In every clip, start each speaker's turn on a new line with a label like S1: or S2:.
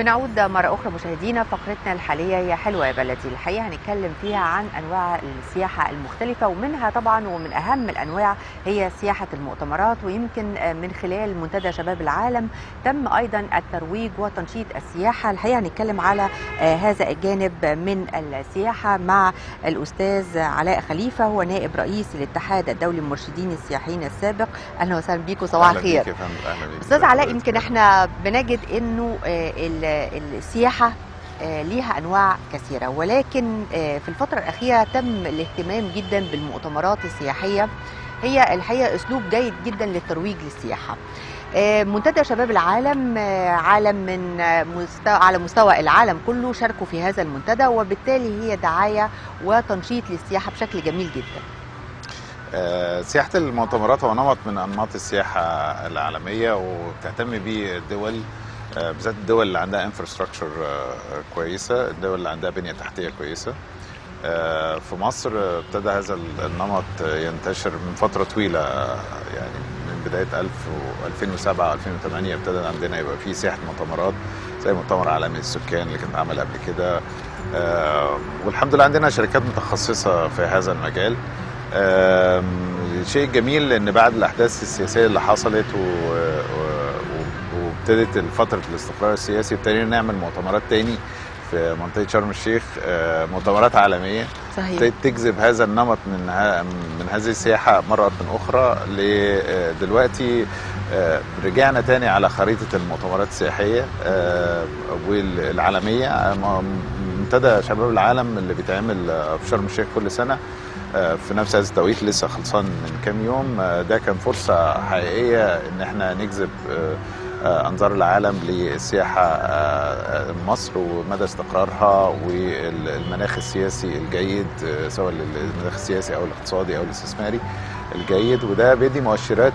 S1: بنعود مرة أخرى مشاهدينا فقرتنا الحالية هي حلوة يا بلدي الحقيقة هنتكلم فيها عن أنواع السياحة المختلفة ومنها طبعا ومن أهم الأنواع هي سياحة المؤتمرات ويمكن من خلال منتدى شباب العالم تم أيضا الترويج وتنشيط السياحة الحقيقة هنتكلم على هذا الجانب من السياحة مع الأستاذ علاء خليفة هو نائب رئيس الاتحاد الدولي للمرشدين السياحيين السابق أهلا وسهلا بيكم صباح الخير أستاذ علاء يمكن احنا بنجد انه السياحه ليها انواع كثيره ولكن في الفتره الاخيره تم الاهتمام جدا بالمؤتمرات السياحيه هي الحقيقه اسلوب جيد جدا للترويج للسياحه منتدى شباب العالم عالم من مستوى على مستوى العالم كله شاركوا في هذا المنتدى وبالتالي هي دعايه وتنشيط للسياحه بشكل جميل جدا
S2: سياحة المؤتمرات هو نمط من أنماط السياحة العالمية وبتهتم به الدول بالذات الدول اللي عندها انفراستراكشر كويسة الدول اللي عندها بنية تحتية كويسة في مصر ابتدى هذا النمط ينتشر من فترة طويلة يعني من بداية 2007 2008 ابتدى عندنا يبقى في سياحة مؤتمرات زي مؤتمر عالمي للسكان اللي كان اتعمل قبل كده والحمد لله عندنا شركات متخصصة في هذا المجال شيء جميل ان بعد الاحداث السياسيه اللي حصلت و... وابتدت فتره الاستقرار السياسي ابتدينا نعمل مؤتمرات تاني في منطقه شرم الشيخ مؤتمرات عالميه
S1: صحيح
S2: تجذب هذا النمط من ها من هذه السياحه مره اخرى لدلوقتي رجعنا تاني على خريطه المؤتمرات السياحيه والعالميه منتدى شباب العالم اللي بيتعمل في شرم الشيخ كل سنه في نفس هذا التوقيت لسه خلصان من كام يوم ده كان فرصة حقيقية ان احنا نجذب انظار العالم للسياحة مصر ومدى استقرارها والمناخ السياسي الجيد سواء المناخ السياسي او الاقتصادي او الاستثماري الجيد وده بيدي مؤشرات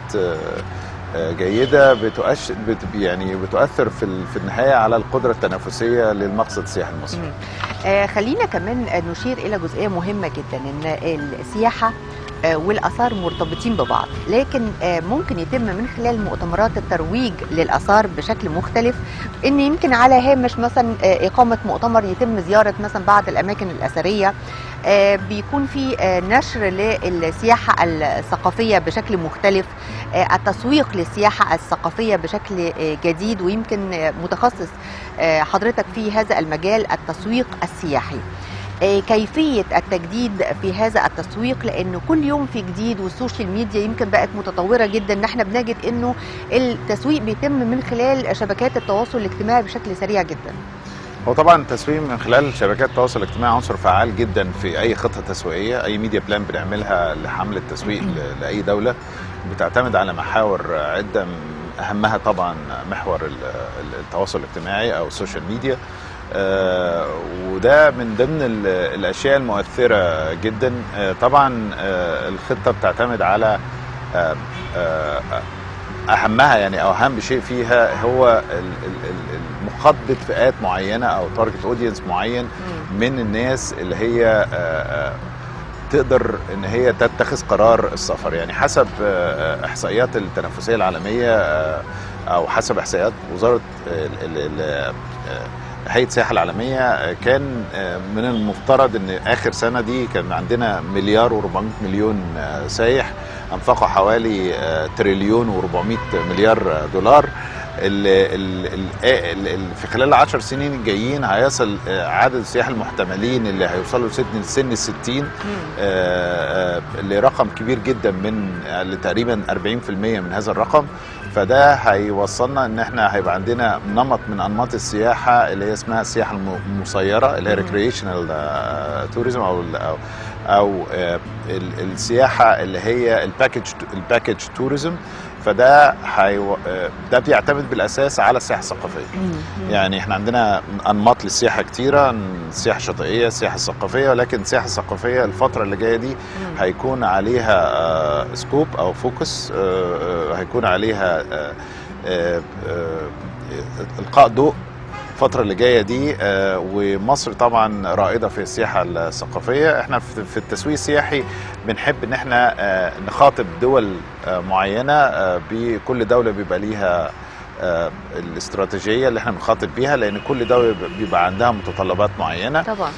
S2: جيده بتؤش بت يعني بتؤثر في في النهايه على القدره التنافسيه للمقصد السياحي المصري.
S1: آه خلينا كمان نشير الى جزئيه مهمه جدا ان السياحه والاثار مرتبطين ببعض لكن ممكن يتم من خلال مؤتمرات الترويج للاثار بشكل مختلف ان يمكن على هامش مثلا اقامه مؤتمر يتم زياره مثلا بعض الاماكن الاثريه بيكون في نشر للسياحه الثقافيه بشكل مختلف التسويق للسياحه الثقافيه بشكل جديد ويمكن متخصص حضرتك في هذا المجال التسويق السياحي كيفية التجديد في هذا التسويق لأنه كل يوم في جديد والسوشيال ميديا يمكن بقت متطورة جدا إن احنا بنجد إنه التسويق بيتم من خلال شبكات التواصل الاجتماعي بشكل سريع جدا.
S2: هو طبعا التسويق من خلال شبكات التواصل الاجتماعي عنصر فعال جدا في اي خطه تسويقيه اي ميديا بلان بنعملها لحمله تسويق لاي دوله بتعتمد على محاور عده اهمها طبعا محور التواصل الاجتماعي او السوشيال ميديا آه وده من ضمن الاشياء المؤثره جدا آه طبعا آه الخطه بتعتمد على اهمها يعني او اهم شيء فيها هو مخاطبه فئات معينه او تارجت اودينس معين من الناس اللي هي تقدر ان هي تتخذ قرار السفر يعني حسب احصائيات التنافسيه العالميه او حسب احصائيات وزاره هيئه السياحه العالميه كان من المفترض ان اخر سنه دي كان عندنا مليار و400 مليون سايح انفقوا حوالي تريليون و400 مليار دولار ال ال ال في خلال العشر سنين الجايين هيصل عدد السياح المحتملين اللي هيوصلوا لسن سن ال 60 لرقم كبير جدا من تقريبا 40% من هذا الرقم فده هيوصلنا ان احنا هيبقى عندنا نمط من انماط السياحه اللي هي اسمها السياحه المسيره اللي هي ريكريشنال توريزم او او او السياحه اللي هي الباكج الباكج توريزم فده حيو... ده بيعتمد بالاساس على السياحه الثقافيه يعني احنا عندنا انماط للسياحه كتيره السياحه الشاطئيه السياحه الثقافيه ولكن السياحه الثقافيه الفتره اللي جايه دي هيكون عليها سكوب او فوكس هيكون عليها القاء ضوء الفترة اللي جاية دي ومصر طبعا رائدة في السياحة الثقافية احنا في التسويق السياحي بنحب ان احنا نخاطب دول معينة بكل دولة بيبقى ليها آه، الاستراتيجيه اللي احنا بنخاطب بيها لان كل دوله بيبقى عندها متطلبات معينه
S1: طبعا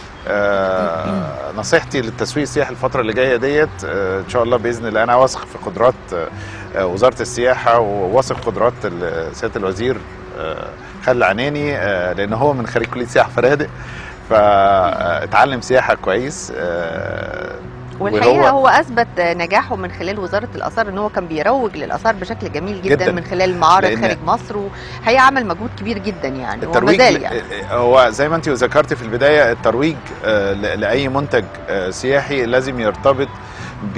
S2: آه، نصيحتي للتسويق السياحي الفتره اللي جايه ديت آه، ان شاء الله باذن الله انا واثق في قدرات آه، وزاره السياحه وواثق في قدرات ال- سياده الوزير آه، خالد عناني آه، لان هو من خريج كليه سياحه فنادق فاتعلم سياحه كويس آه،
S1: والحقيقه
S2: وهو-
S1: هو اثبت نجاحه من خلال وزاره الاثار ان هو كان بيروج للاثار بشكل جميل جدا,
S2: جداً.
S1: من خلال المعارض
S2: لأن-
S1: خارج مصر وحقيقه عمل مجهود كبير جدا يعني
S2: الترويج
S1: وما زال
S2: ل-
S1: يعني
S2: هو زي ما انت ذكرتي في البدايه الترويج آه، ل- لاي منتج آه، سياحي لازم يرتبط ب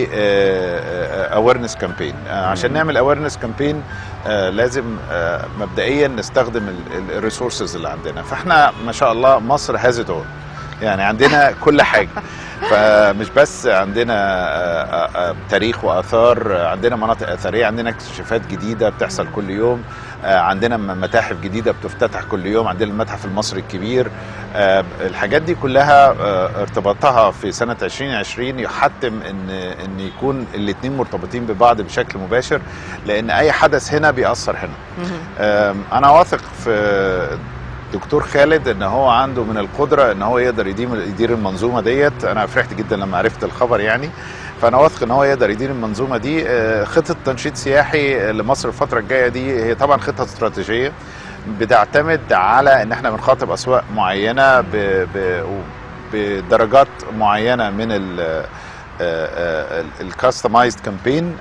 S2: اويرنس كامبين عشان
S1: مم.
S2: نعمل اويرنس كامبين لازم آه، مبدئيا نستخدم الريسورسز اللي عندنا فاحنا ما شاء الله مصر هاز ات يعني عندنا كل حاجه فمش بس عندنا آه، آه، آه، تاريخ واثار آه، عندنا مناطق اثريه عندنا اكتشافات جديده بتحصل كل يوم آه، عندنا م- متاحف جديده بتفتتح كل يوم عندنا المتحف المصري الكبير آه، الحاجات دي كلها آه، ارتباطها في سنه 2020 يحتم ان ان يكون الاثنين مرتبطين ببعض بشكل مباشر لان اي حدث هنا بيأثر هنا
S1: مهم.
S2: آم، انا واثق في دكتور خالد ان هو عنده من القدره ان هو يقدر يدير يدير المنظومه ديت انا فرحت جدا لما عرفت الخبر يعني فانا واثق ان هو يقدر يدير المنظومه دي آه، خطه تنشيط سياحي لمصر الفتره الجايه دي هي طبعا خطه استراتيجيه بتعتمد على ان احنا بنخاطب اسواق معينه ب- ب- بدرجات معينه من ال الكاستمايزد كامبين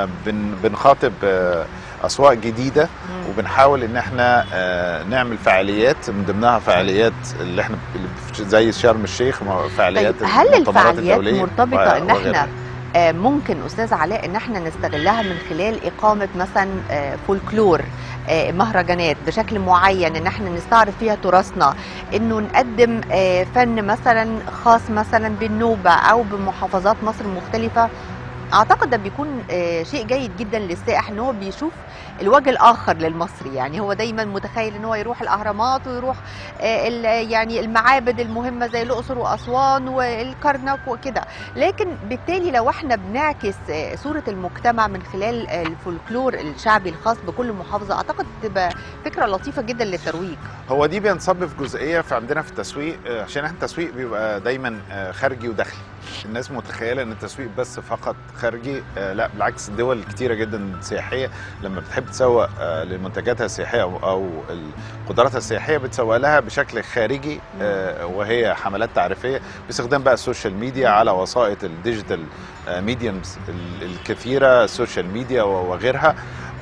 S2: بنخاطب آه، اسواق جديده
S1: مم.
S2: وبنحاول ان احنا آه، نعمل فعاليات من ضمنها فعاليات اللي احنا اللي في- زي شرم الشيخ م- فعاليات
S1: طيب هل
S2: المؤتمرات
S1: الفعاليات
S2: الدولية
S1: مرتبطه
S2: و-
S1: ان
S2: وغيرها.
S1: احنا آه، ممكن استاذ علاء ان احنا نستغلها من خلال اقامه مثلا آه، فولكلور آه، مهرجانات بشكل معين ان احنا نستعرض فيها تراثنا انه نقدم آه، فن مثلا خاص مثلا بالنوبه او بمحافظات مصر المختلفه اعتقد ده بيكون آه، شيء جيد جدا للسائح ان هو بيشوف الوجه الاخر للمصري يعني هو دايما متخيل ان هو يروح الاهرامات ويروح آه، ال- يعني المعابد المهمه زي الاقصر واسوان والكرنك وكده لكن بالتالي لو احنا بنعكس آه، صوره المجتمع من خلال آه، الفولكلور الشعبي الخاص بكل محافظه اعتقد تبقى فكره لطيفه جدا للترويج
S2: هو دي بينصب في جزئيه في عندنا في التسويق آه، عشان احنا التسويق بيبقى دايما آه، خارجي وداخلي الناس متخيله ان التسويق بس فقط خارجي آه، لا بالعكس الدول كتيره جدا سياحيه لما بتحب تسوق آه، لمنتجاتها السياحيه او أو قدراتها السياحيه بتسوق لها بشكل خارجي آه، وهي حملات تعريفيه باستخدام بقى السوشيال ميديا على وسائط الديجيتال آه، ميديمز ال- الكثيره السوشيال ميديا و- وغيرها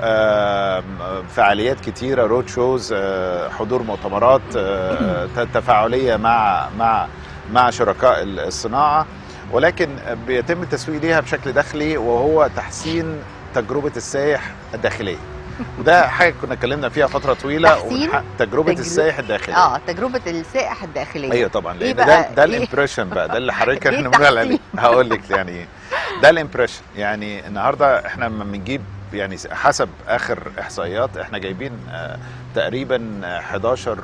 S2: آم، فعاليات كتيره رود شوز آه، حضور مؤتمرات آه، ت- تفاعليه مع مع مع شركاء ال- الصناعه ولكن بيتم التسويق ليها بشكل داخلي وهو تحسين تجربه السائح الداخليه وده حاجه كنا اتكلمنا فيها فتره طويله
S1: تحسين
S2: ونح- تجربه
S1: تجر-
S2: السائح الداخلي
S1: اه تجربه السائح الداخليه
S2: ايوه طبعا
S1: إيه
S2: لان
S1: بقى-
S2: ده ده
S1: إيه؟
S2: الامبريشن بقى ده اللي حضرتك
S1: إيه
S2: احنا بنقول عليه
S1: التحسين؟
S2: هقول لك يعني ايه ده الامبريشن يعني النهارده احنا لما بنجيب يعني حسب اخر احصائيات احنا جايبين آه، تقريبا 11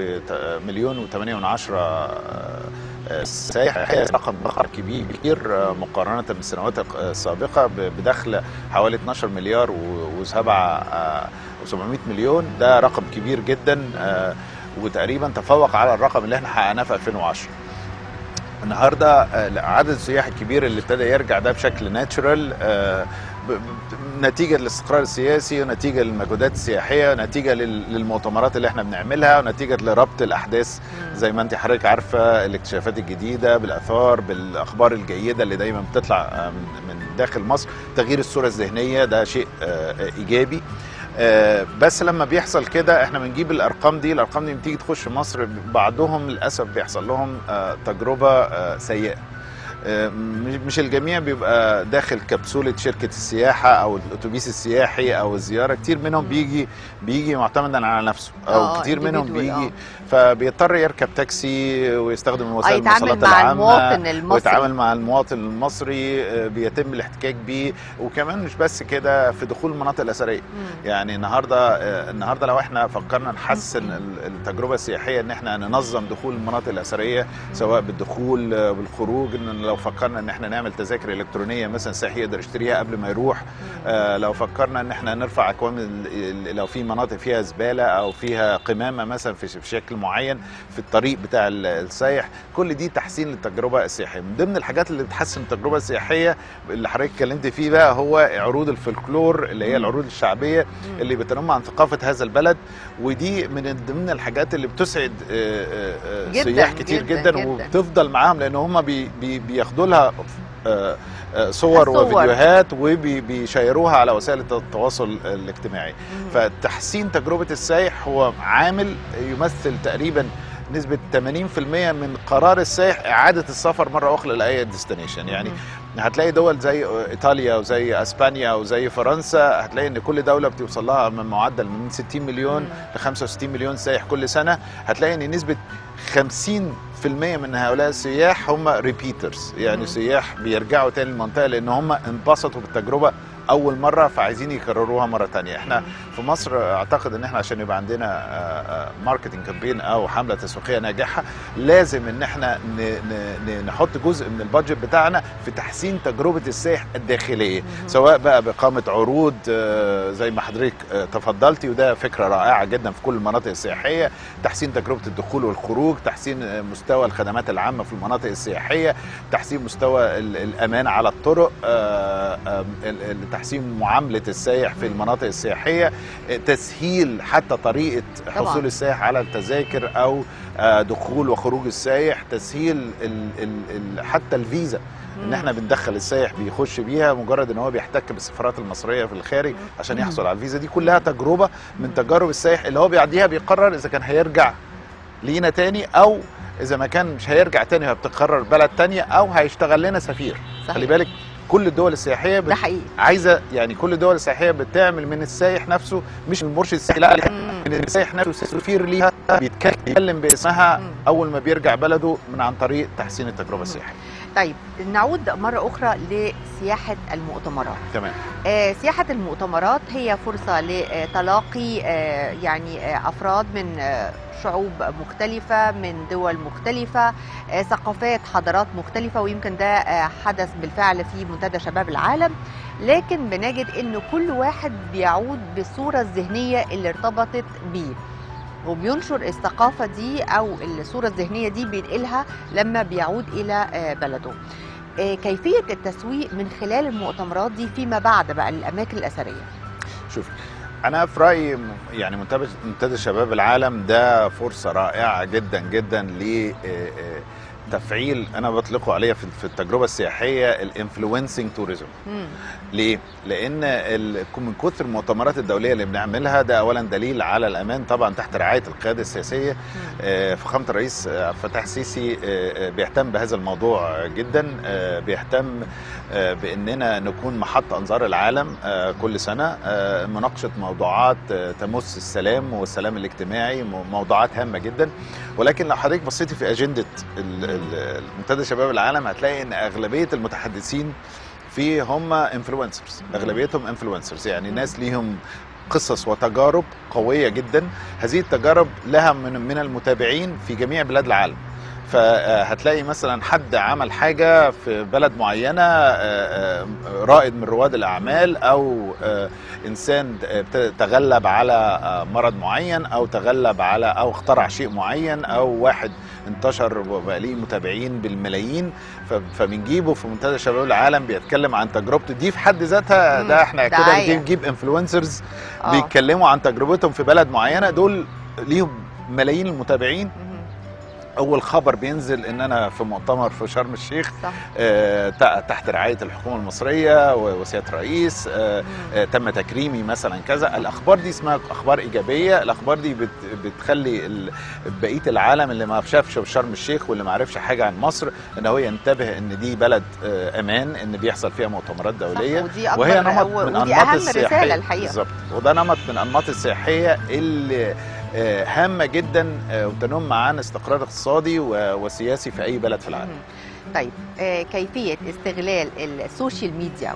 S2: ومليون و8 من عشرة آه، سايح رقم رقم كبير كبير آه، مقارنه بالسنوات السابقه ب- بدخل حوالي 12 مليار و7 و700 مليون ده رقم كبير جدا آه، وتقريبا تفوق على الرقم اللي احنا حققناه في 2010 النهارده آه، عدد السياح الكبير اللي ابتدى يرجع ده بشكل ناتشرال نتيجه للاستقرار السياسي ونتيجه للمجهودات السياحيه ونتيجه لل- للمؤتمرات اللي احنا بنعملها ونتيجه لربط الاحداث زي ما انت حضرتك عارفه الاكتشافات الجديده بالاثار بالاخبار الجيده اللي دايما بتطلع آه، من من داخل مصر تغيير الصوره الذهنيه ده شيء آه، آه، ايجابي آه، بس لما بيحصل كده احنا بنجيب الارقام دي الارقام دي بتيجي تخش مصر بعضهم للاسف بيحصل لهم آه، تجربه آه، سيئه آه، مش مش الجميع بيبقى داخل كبسوله شركه السياحه او الاتوبيس السياحي او الزياره كتير منهم
S1: مم.
S2: بيجي بيجي معتمدا على نفسه او
S1: آه،
S2: كتير منهم
S1: individual،
S2: بيجي
S1: آه.
S2: فبيضطر يركب تاكسي ويستخدم
S1: آه،
S2: وسائل
S1: يتعامل
S2: المواصلات
S1: مع
S2: العامه
S1: المواطن المصري
S2: ويتعامل مع المواطن المصري آه، بيتم الاحتكاك بيه وكمان مش بس كده في دخول المناطق الاثريه
S1: مم.
S2: يعني النهارده آه، النهارده لو احنا فكرنا نحسن ال- التجربه السياحيه ان احنا ننظم دخول المناطق الاثريه سواء بالدخول آه، بالخروج ان لو فكرنا ان احنا نعمل تذاكر الكترونيه مثلا السائح يقدر يشتريها قبل ما يروح آه، لو فكرنا ان احنا نرفع اكوام ال- ال- لو في مناطق فيها زباله او فيها قمامه مثلا في في شكل معين في الطريق بتاع ال- السايح كل دي تحسين للتجربه السياحيه من ضمن الحاجات اللي بتحسن التجربه السياحيه اللي حضرتك اتكلمت فيه بقى هو عروض الفلكلور اللي هي العروض الشعبيه اللي بتنم عن ثقافه هذا البلد ودي من ضمن الحاجات اللي بتسعد آه، آه، آه،
S1: جداً،
S2: سياح كتير
S1: جداً،
S2: جدا,
S1: جداً.
S2: وبتفضل معاهم لان هم بي بي بياخدوا لها آه، آه، صور
S1: الصور.
S2: وفيديوهات وبيشيروها على وسائل التواصل الاجتماعي فتحسين تجربة السائح هو عامل يمثل تقريبا نسبة 80% من قرار السائح إعادة السفر مرة أخرى لأي ديستنيشن يعني هتلاقي دول زي إيطاليا وزي أسبانيا وزي فرنسا هتلاقي إن كل دولة بتوصل لها من معدل من 60 مليون ل 65 مليون سائح كل سنة هتلاقي إن نسبة 50% من هؤلاء السياح هم ريبيترز يعني
S1: مم.
S2: سياح بيرجعوا تاني المنطقة لأن هم انبسطوا بالتجربة اول مره فعايزين يكرروها مره تانية احنا في مصر اعتقد ان احنا عشان يبقى عندنا ماركتنج كامبين او حمله تسويقيه ناجحه لازم ان احنا ن- ن- ن- نحط جزء من البادجت بتاعنا في تحسين تجربه السائح الداخليه سواء بقى باقامه عروض آه، زي ما حضرتك آه، تفضلتي وده فكره رائعه جدا في كل المناطق السياحيه تحسين تجربه الدخول والخروج تحسين آه، مستوى الخدمات العامه في المناطق السياحيه تحسين مستوى ال- الامان على الطرق آه، آه، ال- ال- تحسين معامله السائح في المناطق السياحيه آه، تسهيل حتى طريقه
S1: طبعاً.
S2: حصول السائح على التذاكر او آه، دخول وخروج السائح تسهيل ال ال ال حتى الفيزا ان احنا بندخل السائح بيخش بيها مجرد ان هو بيحتك بالسفارات المصريه في الخارج عشان يحصل على الفيزا دي كلها تجربه من تجارب السائح اللي هو بيعديها بيقرر اذا كان هيرجع لينا تاني او اذا ما كان مش هيرجع تاني بتقرر بلد تانية او هيشتغل لنا سفير
S1: صحيح.
S2: خلي بالك كل الدول السياحيه
S1: ده
S2: بت...
S1: حقيقي
S2: عايزه يعني كل الدول السياحيه بتعمل من السائح نفسه مش المرشد السياحي لا
S1: مم.
S2: من السائح نفسه سفير ليها بيتكلم باسمها
S1: مم.
S2: اول ما بيرجع بلده من عن طريق تحسين التجربه السياحيه
S1: طيب نعود مرة أخرى لسياحة المؤتمرات
S2: تمام
S1: آه، سياحة المؤتمرات هي فرصة لتلاقي آه، يعني آه، أفراد من آه، شعوب مختلفة من دول مختلفة آه، ثقافات حضارات مختلفة ويمكن ده آه، حدث بالفعل في منتدى شباب العالم لكن بنجد أنه كل واحد بيعود بالصورة الذهنية اللي ارتبطت بيه وبينشر الثقافة دي أو الصورة الذهنية دي بينقلها لما بيعود إلى آه، بلده آه، كيفية التسويق من خلال المؤتمرات دي فيما بعد بقى للأماكن الأثرية
S2: شوف انا في رايي م- يعني منتدى منتدى شباب العالم ده فرصه رائعه جدا جدا ل آه، آه، تفعيل انا بطلقه عليها في في التجربه السياحيه الانفلونسنج توريزم
S1: مم.
S2: ليه؟ لان ال- من كثر المؤتمرات الدوليه اللي بنعملها ده اولا دليل على الامان طبعا تحت رعايه القياده السياسيه آه، فخامه الرئيس آه، عبد الفتاح السيسي آه، آه، بيهتم بهذا الموضوع جدا آه، بيهتم آه، باننا نكون محط انظار العالم آه، كل سنه آه، مناقشه موضوعات آه، تمس السلام والسلام الاجتماعي مو- موضوعات هامه جدا ولكن لو حضرتك بصيتي في اجنده ال- ال- المنتدى شباب العالم هتلاقي ان اغلبيه المتحدثين في هم انفلونسرز اغلبيتهم انفلونسرز يعني ناس ليهم قصص وتجارب قويه جدا هذه التجارب لها من من المتابعين في جميع بلاد العالم فهتلاقي مثلا حد عمل حاجه في بلد معينه آه، آه، رائد من رواد الاعمال او آه، انسان ت- تغلب على آه، مرض معين او تغلب على او اخترع شيء معين او واحد انتشر وبقى ليه متابعين بالملايين ف- فبنجيبه في منتدى شباب العالم بيتكلم عن تجربته دي في حد ذاتها
S1: مم،
S2: ده احنا كده
S1: دعاية.
S2: بنجيب نجيب انفلونسرز
S1: آه.
S2: بيتكلموا عن تجربتهم في بلد معينه دول ليهم ملايين المتابعين
S1: مهم.
S2: اول خبر بينزل ان انا في مؤتمر في شرم الشيخ
S1: صح
S2: آه، ت- تحت رعايه الحكومه المصريه و- وسياده الرئيس آه،
S1: مم.
S2: آه، تم تكريمي مثلا كذا الاخبار دي اسمها اخبار ايجابيه الاخبار دي بت بتخلي ال- بقيه العالم اللي ما شافش شرم الشيخ واللي ما عرفش حاجه عن مصر ان هو ينتبه ان دي بلد آه، امان ان بيحصل فيها مؤتمرات دوليه
S1: صح ودي أكبر
S2: وهي نمط
S1: و-
S2: من
S1: ودي
S2: انماط
S1: أهم
S2: السياحيه
S1: رسالة الحقيقة
S2: بالظبط وده نمط من انماط السياحيه اللي آه، هامه جدا آه، وتنم عن استقرار اقتصادي و- وسياسي في اي بلد في العالم
S1: مم. طيب آه، كيفية استغلال السوشيال ميديا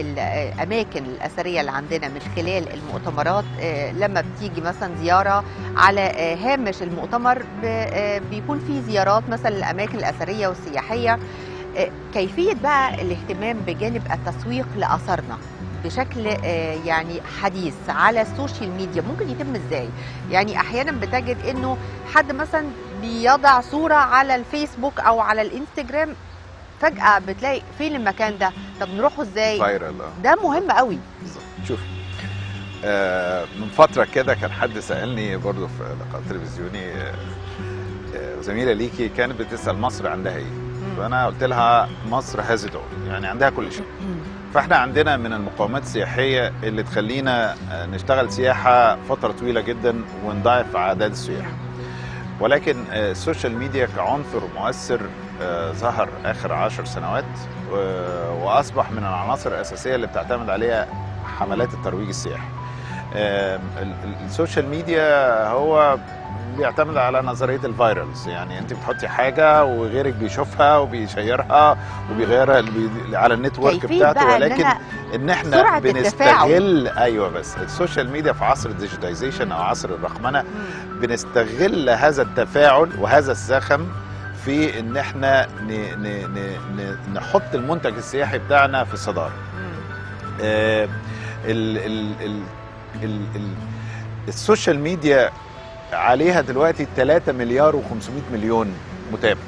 S1: والأماكن الأثرية اللي عندنا من خلال المؤتمرات آه، لما بتيجي مثلا زيارة على آه، هامش المؤتمر ب- آه، بيكون في زيارات مثلا للأماكن الأثرية والسياحية آه، كيفيه بقى الاهتمام بجانب التسويق لاثارنا بشكل آه، يعني حديث على السوشيال ميديا ممكن يتم ازاي يعني احيانا بتجد انه حد مثلا بيضع صوره على الفيسبوك او على الانستجرام فجاه بتلاقي فين المكان ده طب نروحه ازاي
S2: فايرال اه
S1: ده مهم قوي
S2: بالظبط شوفي آه من فتره كده كان حد سالني برضو في لقاء تلفزيوني آه، آه، زميله ليكي كانت بتسال مصر عندها ايه فانا قلت لها مصر هاز ات يعني عندها كل شيء فاحنا عندنا من المقومات السياحيه اللي تخلينا آه، نشتغل سياحه فتره طويله جدا ونضاعف اعداد السياح ولكن آه، السوشيال ميديا كعنصر مؤثر آه، ظهر اخر عشر سنوات و- واصبح من العناصر الاساسيه اللي بتعتمد عليها حملات الترويج السياحي آم، ال- ال- السوشيال ميديا هو بيعتمد على نظريه الفايرالز يعني انت بتحطي حاجه وغيرك بيشوفها وبيشيرها وبيغيرها بي- على النتورك
S1: كيفيه
S2: بتاعته
S1: بقى ان
S2: ولكن
S1: انا
S2: ان احنا
S1: سرعة التفاعل.
S2: بنستغل ايوه بس السوشيال ميديا في عصر الديجيتايزيشن او عصر الرقمنه
S1: مم.
S2: بنستغل هذا التفاعل وهذا الزخم في ان احنا ن ن ن ن نحط المنتج السياحي بتاعنا في الصداره
S1: مم.
S2: آه، ال ال ال ال ال السوشيال ميديا عليها دلوقتي 3 مليار و500 مليون متابع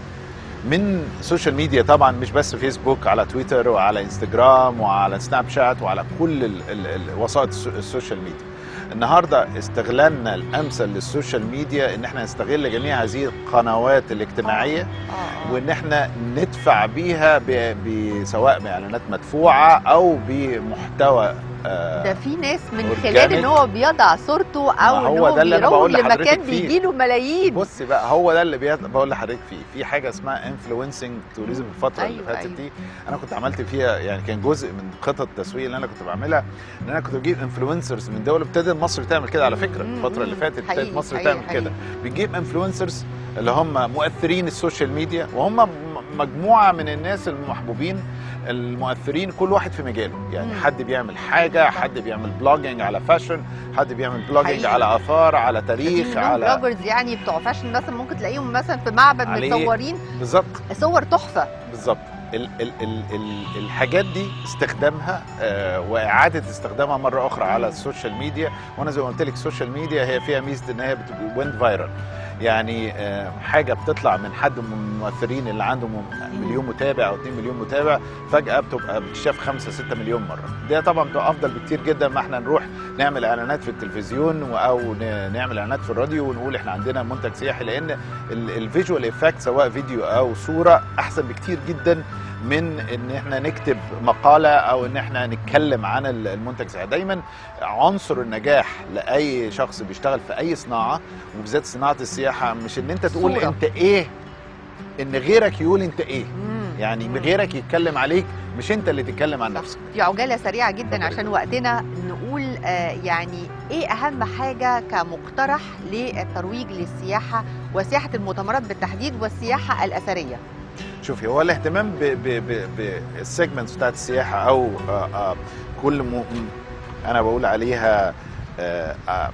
S2: من سوشيال ميديا طبعا مش بس فيسبوك على تويتر وعلى انستجرام وعلى سناب شات وعلى كل ال ال ال وسائط السو- السوشيال ميديا النهارده استغلالنا الامثل للسوشيال ميديا ان احنا نستغل جميع هذه القنوات الاجتماعيه
S1: آه، آه.
S2: وان احنا ندفع بيها ب- ب- سواء باعلانات مدفوعه او بمحتوى آه،
S1: ده في ناس من
S2: أورجانيك.
S1: خلال ان هو بيضع صورته او
S2: ما
S1: ان
S2: هو
S1: هو
S2: ده اللي أنا
S1: بيروج
S2: بقول لحضرتك
S1: لمكان
S2: فيه.
S1: بيجي له ملايين
S2: بصي بقى هو ده اللي بيت... بقول لحضرتك فيه في حاجه اسمها انفلونسنج توريزم الفتره اللي
S1: أيوة،
S2: فاتت
S1: أيوة.
S2: دي انا كنت عملت فيها يعني كان جزء من خطط التسويق اللي انا كنت بعملها ان انا كنت بجيب انفلونسرز من دول ابتدت مصر تعمل كده على فكره
S1: مم،
S2: الفتره اللي
S1: مم.
S2: فاتت ابتدت
S1: حقيقي،
S2: مصر
S1: حقيقي،
S2: تعمل
S1: حقيقي.
S2: كده بنجيب انفلونسرز اللي هم مؤثرين السوشيال ميديا وهم م- مجموعه من الناس المحبوبين المؤثرين كل واحد في مجاله يعني
S1: مم.
S2: حد بيعمل حاجه حد بيعمل بلوجينج على فاشن حد بيعمل بلوجينج
S1: حقيقي.
S2: على اثار على تاريخ
S1: في
S2: على
S1: بلوجرز يعني بتوع فاشن مثلا ممكن تلاقيهم مثلا في معبد
S2: عليه-
S1: متصورين
S2: بالظبط
S1: صور تحفه
S2: بالظبط ال ال ال ال الحاجات دي استخدامها آه واعاده استخدامها مره اخرى على السوشيال ميديا وانا زي ما قلت لك السوشيال ميديا هي فيها ميزه ان هي ويند فايرال يعني آه حاجه بتطلع من حد من المؤثرين اللي عنده م- مليون متابع او 2 مليون متابع فجاه بتبقى بتشاف 5 6 مليون مره ده طبعا بتبقى افضل بكتير جدا ما احنا نروح نعمل اعلانات في التلفزيون و- او ن- نعمل اعلانات في الراديو ونقول احنا عندنا منتج سياحي لان الفيجوال افكت سواء فيديو او صوره احسن بكتير جدا من ان احنا نكتب مقاله او ان احنا نتكلم عن ال- المنتج السياحي دايما عنصر النجاح لاي شخص بيشتغل في اي صناعه وبالذات صناعه السياحه مش ان انت تقول
S1: صورة.
S2: انت ايه ان غيرك يقول انت ايه
S1: مم.
S2: يعني
S1: مم.
S2: غيرك يتكلم عليك مش انت اللي تتكلم عن نفسك
S1: في عجاله سريعه جدا
S2: اتفضلي.
S1: عشان وقتنا نقول آه، يعني ايه اهم حاجه كمقترح للترويج للسياحه وسياحه المؤتمرات بالتحديد والسياحه الاثريه
S2: شوفي هو الاهتمام بالسيجمنتس بتاعت السياحه او آه، آه، كل م... م- انا بقول عليها آه، آه،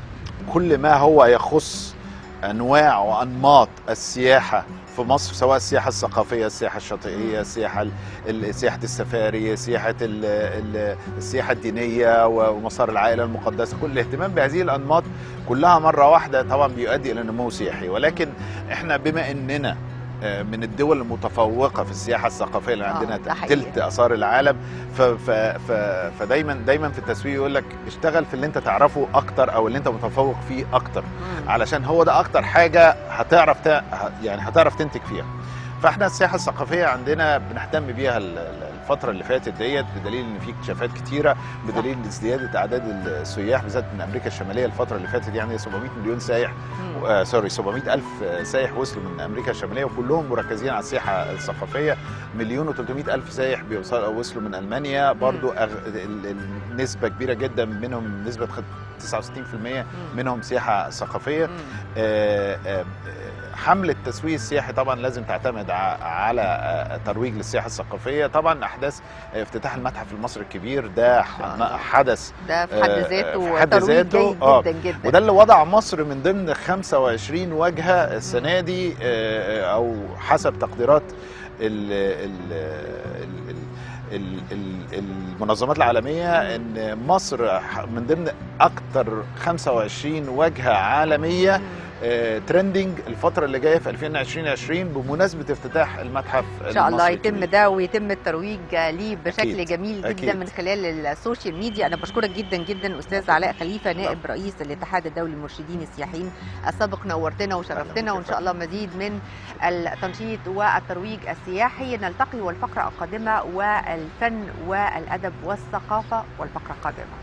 S2: كل ما هو يخص انواع وانماط السياحه في مصر سواء السياحه الثقافيه، السياحه الشاطئيه، السياحه ال- ال- سياحه السفاري، سياحه ال- ال- السياحه الدينيه ومسار العائله المقدسه، كل الاهتمام بهذه الانماط كلها مره واحده طبعا بيؤدي الى نمو سياحي، ولكن احنا بما اننا آه، من الدول المتفوقه في السياحه الثقافيه اللي
S1: آه،
S2: عندنا
S1: ده حقيقي.
S2: تلت اثار العالم ف ف ف فدايما دايما في التسويق يقول لك اشتغل في اللي انت تعرفه اكتر او اللي انت متفوق فيه اكتر
S1: مم.
S2: علشان هو ده اكتر حاجه هتعرف ت... يعني هتعرف تنتج فيها فاحنا السياحه الثقافيه عندنا بنهتم بيها ال- ال- الفتره اللي فاتت ديت بدليل ان في اكتشافات كتيره بدليل زياده اعداد السياح بالذات من امريكا الشماليه الفتره اللي فاتت يعني 700 مليون سايح
S1: مم.
S2: آه سوري 700 الف سايح وصلوا من امريكا الشماليه وكلهم مركزين على السياحه الثقافيه مليون و300 الف سايح بيوصلوا أو وصلوا من المانيا برضو أغ... ال- النسبه كبيره جدا منهم نسبه خ- 69% منهم سياحه ثقافيه
S1: مم.
S2: آه، آه، حمله التسويق السياحي طبعا لازم تعتمد ع- على آه، ترويج للسياحه الثقافيه طبعا احداث افتتاح المتحف المصري الكبير ده
S1: إن شاء الله.
S2: حدث
S1: ده في حد
S2: آه،
S1: ذاته
S2: في حد
S1: ترويج
S2: ذاته،
S1: جيد
S2: آه.
S1: جدا جدا
S2: وده اللي وضع مصر من ضمن 25 وجهه السنه دي آه، او حسب تقديرات ال ال ال ال ال المنظمات العالميه ان مصر ح- من ضمن اكثر 25 وجهه عالميه ترندنج الفتره اللي جايه في 2020 بمناسبه افتتاح المتحف
S1: ان شاء الله
S2: المصري
S1: يتم
S2: الكبير.
S1: ده ويتم الترويج ليه بشكل
S2: أكيد.
S1: جميل جدا
S2: أكيد.
S1: من خلال السوشيال ميديا انا بشكرك جدا جدا استاذ علاء خليفه نائب رئيس الاتحاد الدولي للمرشدين السياحيين السابق نورتنا وشرفتنا
S2: أهلاً
S1: وان شاء الله مزيد من التنشيط والترويج السياحي نلتقي والفقره القادمه والفن والادب والثقافه والفقره القادمه